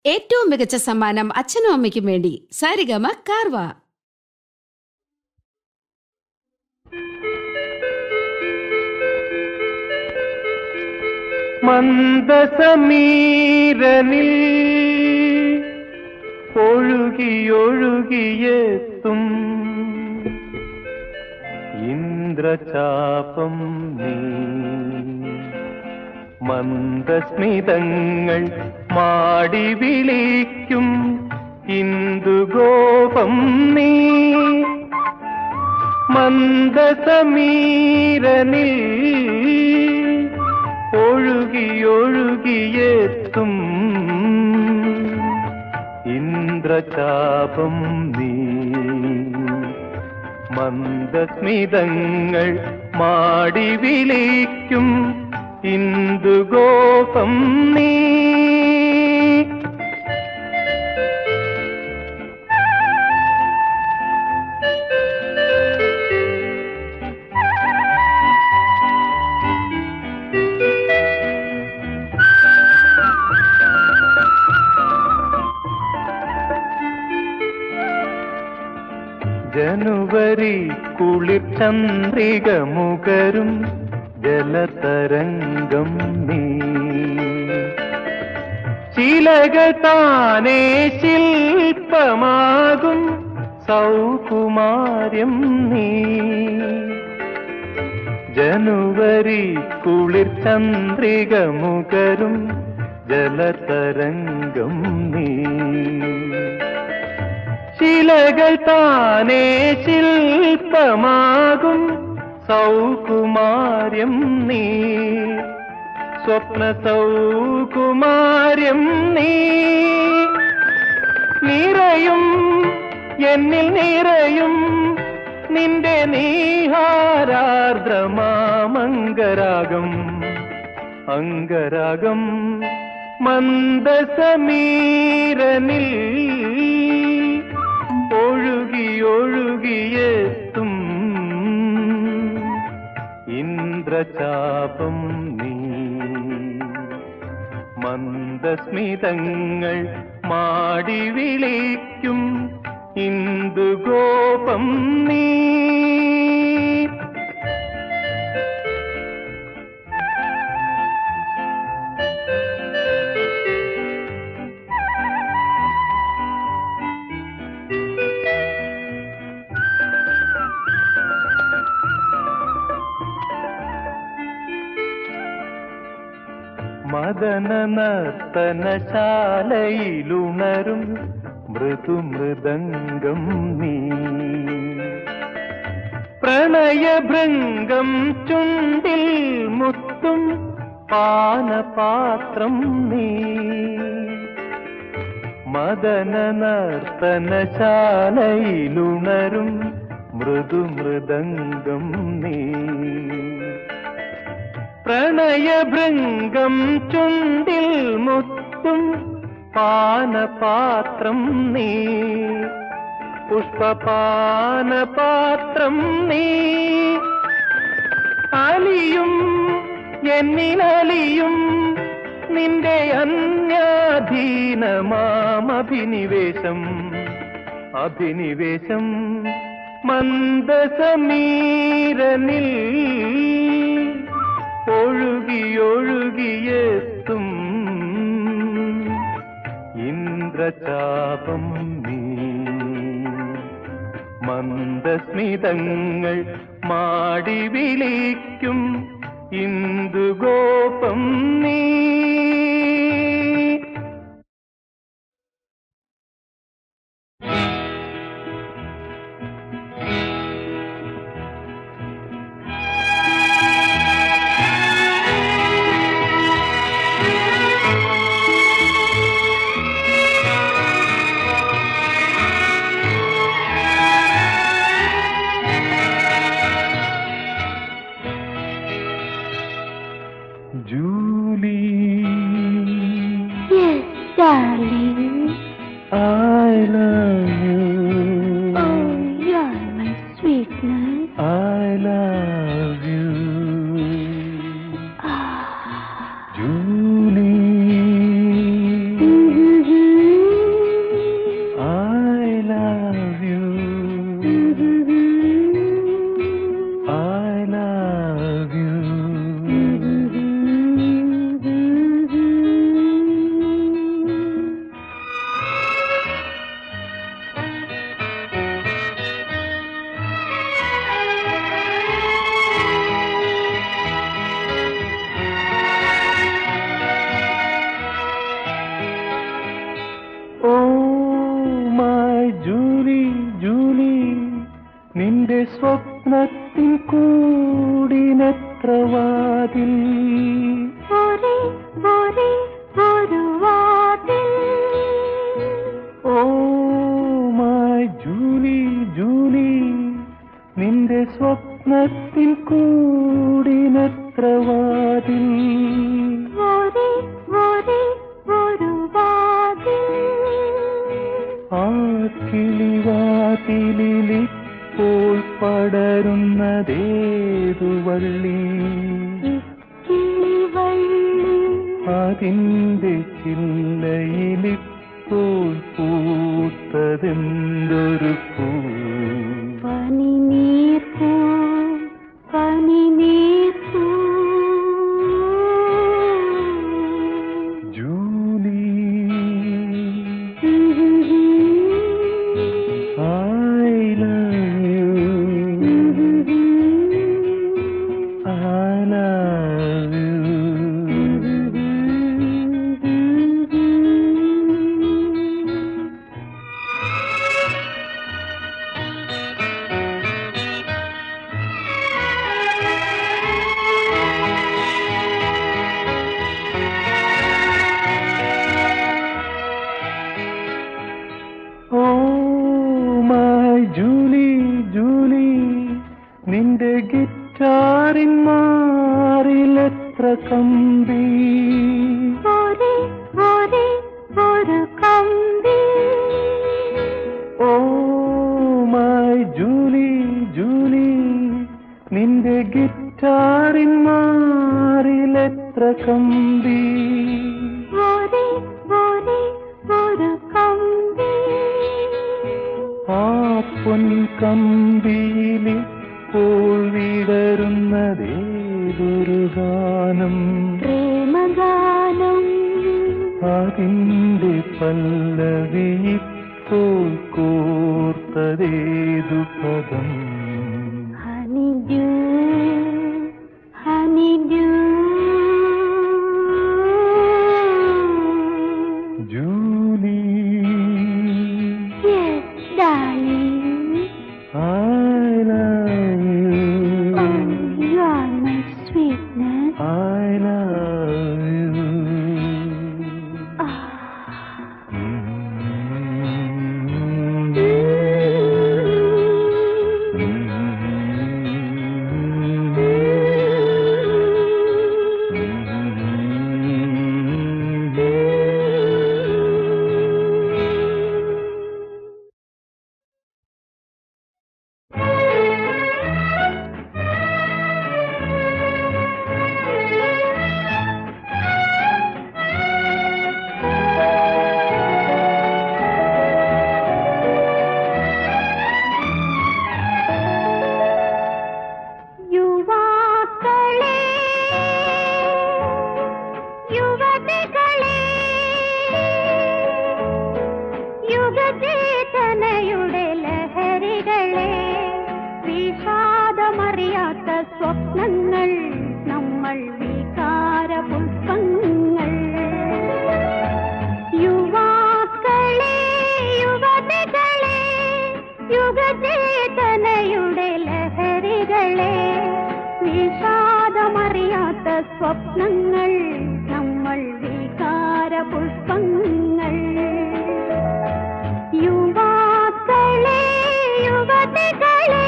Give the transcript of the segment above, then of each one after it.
ഏറ്റവും മികച്ച സമ്മാനം അച്ഛനും അമ്മയ്ക്കും വേണ്ടി സാരിഗമ കാർവ മന്ദസമീരനിൽ ഒഴുകിയൊഴുകിയെത്തും ഇന്ദ്രചാപം നീ മന്ദസ്മിതങ്ങൾ മാടി വിളിക്കും ഇന്ദുഗോപം നീ മന്ദസമീരനിൽ ഒഴുകിയൊഴുകിയെത്തും ഇന്ദ്രചാപം നീ മന്ദസ്മിതങ്ങൾ മാടി വിളിക്കും ഇന്ദുഗോപം നീ ജനുവരി കുളിർ ചന്ദ്രിക മുകരും ജലതരംഗം നീ ശിലകൾ താനേ ശില്പമാകും സൗകുമാര്യം നീ ജനുവരി കുളിർ ചന്ദ്രിക മുകരും ജലതരംഗം നീ ശിലകൾ താനേ ശില്പമാകും സൗകുമാര്യം നീ സ്വപ്ന സൗകുമാര്യം നീ നിറയും എന്നിൽ നിറയും നിന്റെ നീഹാരാർദ്രമാമംഗരാഗം അംഗരാഗം മന്ദസമീരനിൽ ഒഴുകി ഒഴുകിയെത്തും ഇന്ദ്രചാപം നീ മന്ദസ്മിതങ്ങൾ മാടി വിളിക്കും ഇന്ദുഗോപം നീ മദന നർത്തനശാലയിലുണരും മൃദുമൃദംഗം നീ പ്രണയഭൃംഗം ചുണ്ടിൽ മുത്തും പാനപാത്രം നീ മദന നർത്തനശാലയിലുണരും മൃദുമൃദംഗം നീ പ്രണയഭൃംഗം ചുണ്ടിൽ മുത്തും പാനപാത്രം നീ പുഷ്പപാനപാത്രം നീ അലിയും എന്നിലലിയും നിന്റെ അന്യാധീനമാമഭിനിവേശം അഭിനിവേശം മന്ദസമീരനിൽ ഒഴുകി ഒഴുകിയെത്തും ഇന്ദ്രചാപം നീ മന്ദസ്മിതങ്ങൾ മാടി വിളിക്കും ഇന്ദുഗോപം നീ ജൂലി മൈ ജൂലി ജൂലി നിന്റെ സ്വപ്നത്തിൻ കൂടിനെത്ര വാതിൽ ഒരേ ഒരേ ഒരു വാതിൽ ഓ മൈ ജൂലി ജൂലി നിന്റെ സ്വപ്നത്തിൻ കൂടിനെത്ര വാതിൽ ഒരേ ഒരേ ഒരു വാതിൽ ആ കിളിവാതിലിപ്പോൾ പടരുന്നതേതു വള്ളി കിളിവള്ളി അതിൻ്റെ ചില്ലയിലിപ്പോൾ പൂത്തതെന്തൊരു പൂ പനി നീർപ്പൂ പനി നീർപ്പൂ Julie I love you I love you oh my Julie Julie നിന്റെ ഗിറ്റാറിൻ മാറിലെത്ര കമ്പി ഒരേ ഒരേ ഒരു കമ്പി ഓ മൈ ജൂലി ജൂലി നിന്റെ ഗിറ്റാറിൻ മാറിലെത്ര കമ്പി ഒരേ ഒരേ ഒരു കമ്പി ആ പൊൻകമ്പിയിലിപ്പോൾ വിടരുന്നതേതൊരു ഗാനം പ്രേമഗാനം അതിൻ്റെ പല്ലവിയിപ്പോൾ കോർത്തതേതു പദം honeydew honeydew Julie yes darling I love Oh, you you are my sweetness. I love you Ah. യുവാക്കളെ യുവതികളെ യുഗചേതനയുടെ ലഹരികളെ വിഷാദമറിയാത്ത സ്വപ്നങ്ങൾ നമ്മൾ വികാര പുഷ്പങ്ങൾ യുവാക്കളെ യുവതികളെ യുഗചേതനയുടെ ലഹരികളെ വിഷാദമറിയാത്ത സ്വപ്നങ്ങൾ നമ്മൾ വികാര പുഷ്പങ്ങൾ യുവാക്കളെ യുവതികളെ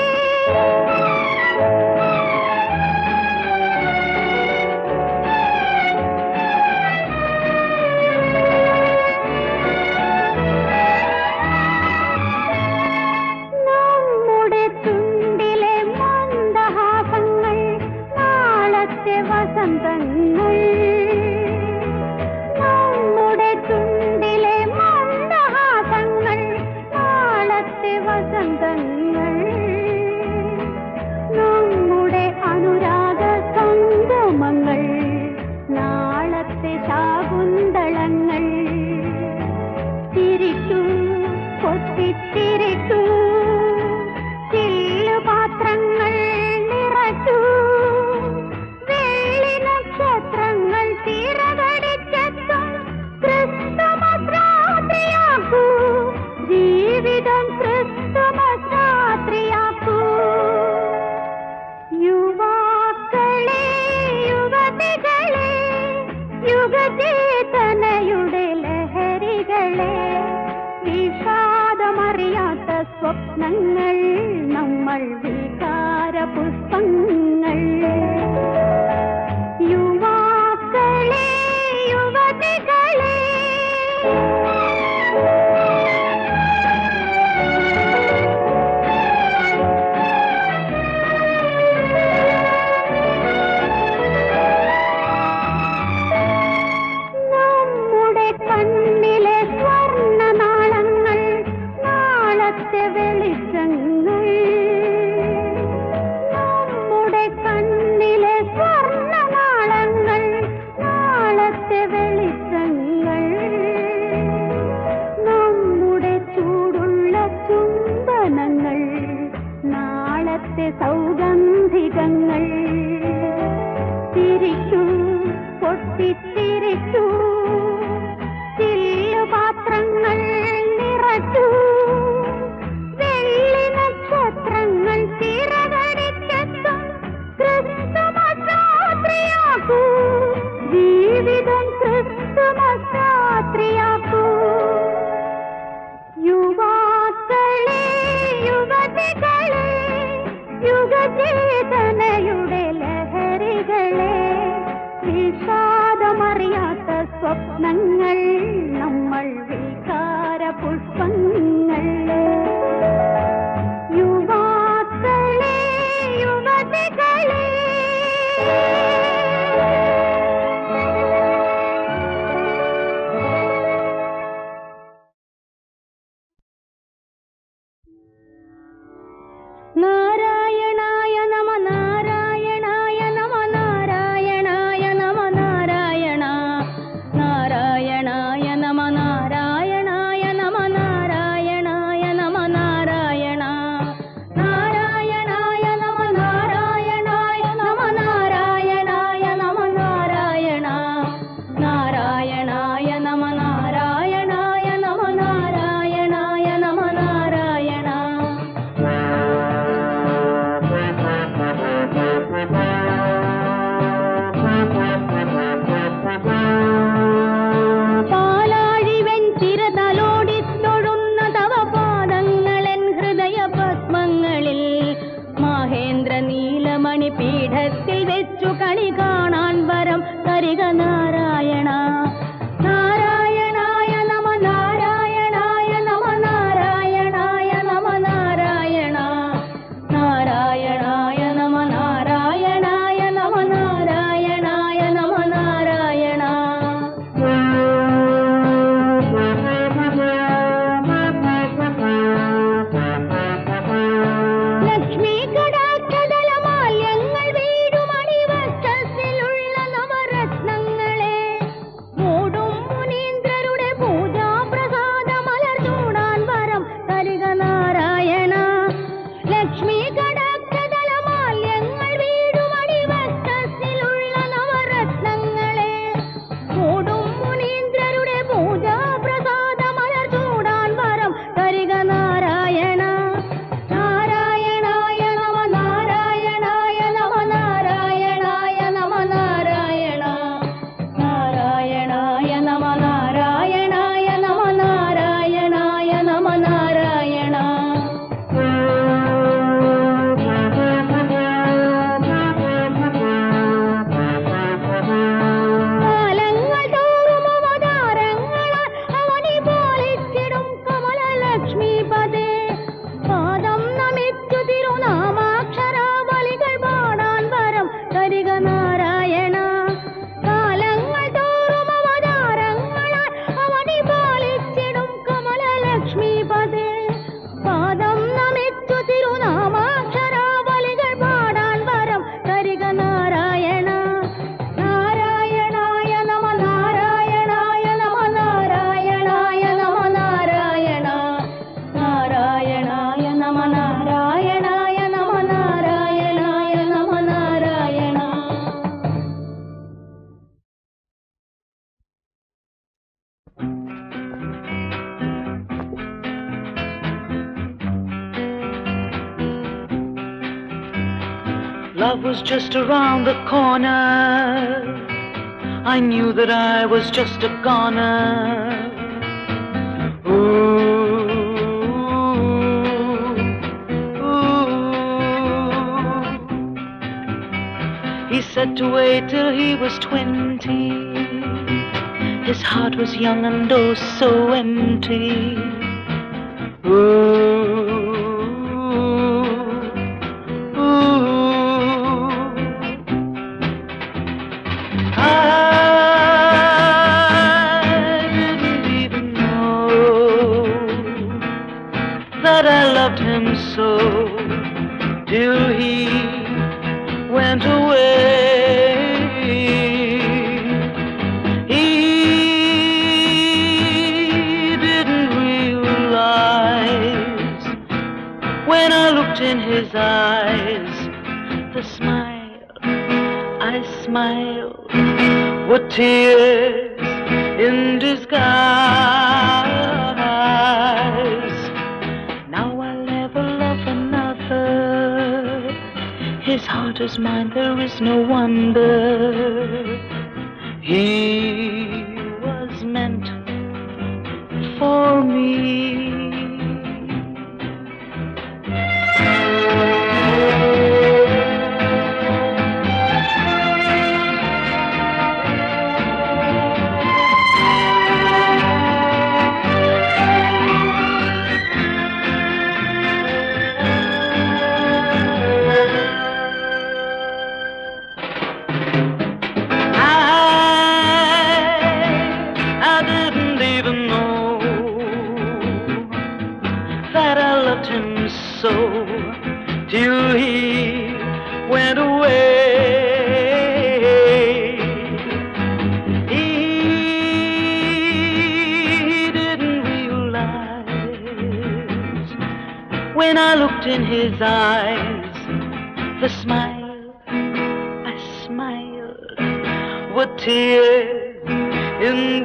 നമ്മുടെ ചുണ്ടിലെ മന്ദഹാസങ്ങൾ നാളത്തെ വസന്തങ്ങൾ നമ്മുടെ സ്വപ്നങ്ങൾ നമ്മൾ വികാര പുഷ്പങ്ങൾ യുവാക്കളെ യുവതികളെ നമ്മുടെ കണ്ണിലെ സ്വർണ്ണ നാളങ്ങൾ നാളത്തെ വെളിച്ചങ്ങൾ നമ്മുടെ കണ്ണിലെ സ്വർണ്ണ നാളങ്ങൾ നാളത്തെ വെളിച്ചങ്ങൾ നമ്മുടെ ചൂടുള്ള ചുംബനങ്ങൾ നാളത്തെ സൗഗന്ധികങ്ങൾ തിരിക്കൂ പൊട്ടിത്തിരിക്കൂ ചില്ലുപാത്രങ്ങൾ നിറച്ചു വെള്ളി നക്ഷത്രങ്ങൾ ചിറകടിച്ചെത്തും ക്രിസ്തുമസ് രാത്രിയാക്കൂ ജീവിതം ക്രിസ്തുമസ് രാത്രിയാക്കൂ യുവാക്കളെ യുവതികളെ യുഗചേതനയുടെ ലഹരികളെ വിഷാദമറിയാത്ത സ്വപ്നങ്ങൾ നമ്മൾ വികാര പുഷ്പങ്ങൾ യുവാക്കളെ യുവതികളെ നാരായണായ നമ നാരായണായ നമ നാരായണായ നമ നാരായണ നാരായണായ നമ നാരായണായ നമ നാരായണായ നമ നാരായണ നാരായണായ നമ നാരായണായ നമ നാരായണായ നമ നാരായണ നാരായണായ നമ നാരായണായ നമ നാരായണായ നമ നാരായണ പാലാഴിവൻ ചിരതലോടിത്തൊഴുന്ന തവ പാദങ്ങളെൻ ഹൃദയ പത്മങ്ങളിൽ മഹേന്ദ്ര നീലമണി പീഠത്തിൽ വെച്ചു കണി കാണാൻ വരം തരിക നാരായണ നാരായണായ നമ നാരായണായ നമ നാരായണായ നമ നാരായണ നാരായണായ നമ നാരായണായ നമ നാരായണായ നമ നാരായണ ലക്ഷ്മി കടാക്ഷതല മാല്യങ്ങൾ വീടുമണി വക്ഷസിലുള്ള നവരത്നങ്ങളെ മൂടും മുനീന്ദ്രരുടെ പൂജാപ്രസാദ മലർ ചൂടാൻ വരം തരിക നാരായണ ലക്ഷ്മി കടാക്ഷതല മാല്യങ്ങൾ വീടുമണി വക്ഷസിലുള്ള നവരത്നങ്ങളെ മൂടും മുനീന്ദ്രരുടെ പൂജാപ്രസാദ മലർ ചൂടാൻ വരം തരിക നാരായണ നാരായണായ നമ നാരായണായ നമ നാരായണായ നമ നാരായണ നാരായണായ നമ നാരായണായ നമ നാരായണായ നമ നാരായണ കാലങ്ങൾ തോറും അവതാരങ്ങളാൽ അവനി പാലിച്ചിടും കമലലക്ഷ്മിപദേ പാദം നമിച്ചു തിരുനാമാക്ഷരാവലികൾ പാടാൻ വരം തരിക നാരായണ കാലങ്ങൾ തോറും അവതാരങ്ങളാൽ അവനി പാലിച്ചിടും കമലലക്ഷ്മിപദേ പാദം നമിച്ചു തിരുനാമാക്ഷരാവലികൾ പാടാൻ വരം തരിക നാരായണ നാരായണായ നമ നാരായണായ നമ നാരായണായ നമ നാരായണ നാരായണായ നമ നാരായണായ നമ നാരായണായ നമ Narayana Love was just around the corner. I knew that I was just a goner. Ooh, had to wait till he was twenty. His heart was young and oh so empty. Ooh, ooh. I didn't even know that I loved him so till he went away. He didn't realize when I looked in his eyes the smile I smiled were tears in disguise. Now I'll never love another. His heart is mine, there is no wonder. He was meant for me. I, I didn't even know that I loved him so till he went away. He didn't realize when I looked in his eyes the smile I smiled were tears in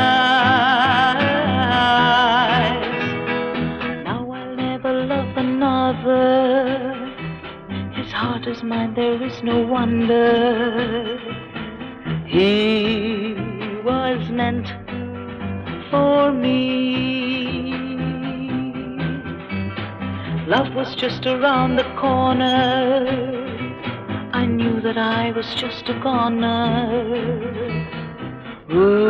disguise. Now I'll never love another. His heart is mine, there is no wonder. He was meant for me. Love was just around the corner. I knew that I was just a goner. Ooh.